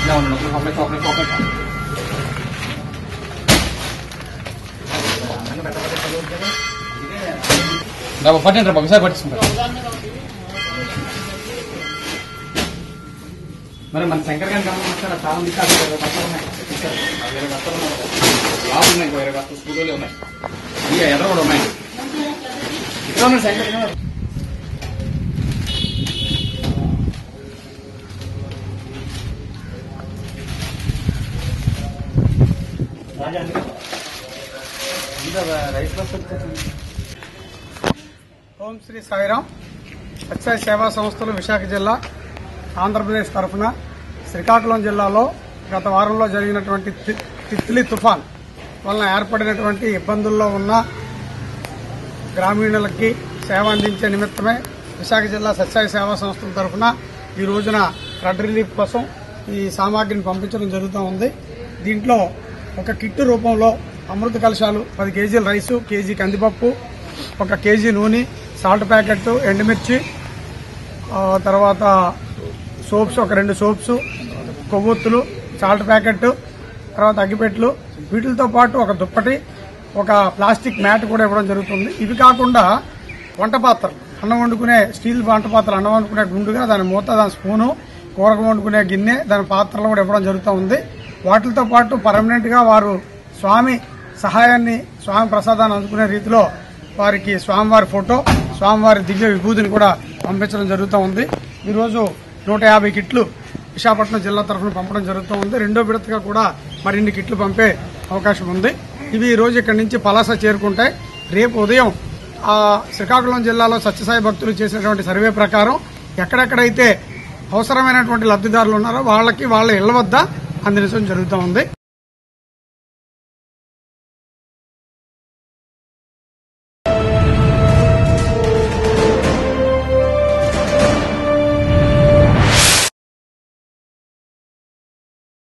No, no, no, no, no, no, no, no. బాబు పట్టండి రా బాబు ఈసారి పట్టించుకుంటారు మరి మన శంకర్ గారిని గమనించారా చాలా మంది కాదు ఇరవై బట్టలు ఉన్నాయి చూశారు? ఆ ఇరవై బట్టలు ఉన్నాయి లాభం ఉన్నాయి ఇంకో ఇరవై బట్టలు స్కూల్లో ఉన్నాయి ఇక ఎర్ర కూడా ఉన్నాయి ఇక్కడ ఉన్నాయి శంకర్ గారు ఓం శ్రీ సాయిరాం సత్సాయి సేవా సంస్థలు విశాఖ జిల్లా ఆంధ్రప్రదేశ్ తరఫున శ్రీకాకుళం జిల్లాలో గత వారంలో జరిగినటువంటి తి- తిత్లీ తుఫాన్ వలన ఏర్పడినటువంటి ఇబ్బందుల్లో ఉన్న గ్రామీణులకి సేవ అందించే నిమిత్తమే విశాఖ జిల్లా సత్సాయి సేవా సంస్థల తరఫున ఈ రోజున ఫ్లడ్ రిలీఫ్ కోసం ఈ సామాగ్రిని పంపించడం జరుగుతూ ఉంది దీంట్లో ఒక కిట్టు రూపంలో అమృత కలశాలు పది కేజీల రైసు కేజీ కందిపప్పు ఒక కేజీ నూనె సాల్ట్ ప్యాకెట్ ఎండుమిర్చి ఆ, తర్వాత సోప్స్ ఒక రెండు సోప్స్ కొవ్వొత్తులు సాల్ట్ ప్యాకెట్ తర్వాత అగ్గిపెట్లు వీటితో పాటు ఒక దుప్పటి ఒక ప్లాస్టిక్ మ్యాట్ కూడా ఇవ్వడం జరుగుతుంది ఇవి కాకుండా వంట పాత్రలు అన్నం వండుకునే స్టీల్ వంట పాత్రలు అన్నం వండుకునే గుండుగా దాని మూత దాని స్పూను కూరకు వండుకునే గిన్నె దాని పాత్రలు కూడా ఇవ్వడం జరుగుతూ ఉంది వాటితో పాటు పర్మనెంట్ గా వారు స్వామి సహాయాన్ని స్వామి ప్రసాదాన్ని అందుకునే రీతిలో వారికి స్వామివారి ఫోటో స్వామివారి దివ్య విభూతిని కూడా పంపించడం జరుగుతూ ఉంది ఈరోజు నూట యాభై కిట్లు విశాఖపట్నం జిల్లా తరఫున పంపడం జరుగుతూ ఉంది రెండో విడతగా కూడా మరిన్ని కిట్లు పంపే అవకాశం ఉంది ఇవి ఈ రోజు ఇక్కడి నుంచి పలాస చేరుకుంటాయి రేపు ఉదయం ఆ శ్రీకాకుళం జిల్లాలో సత్యసాయి భక్తులు చేసినటువంటి సర్వే ప్రకారం ఎక్కడెక్కడైతే అవసరమైనటువంటి లబ్ధిదారులు ఉన్నారో వాళ్ళకి వాళ్ళ ఇళ్ల వద్ద అందించడం జరుగుతూ ఉంది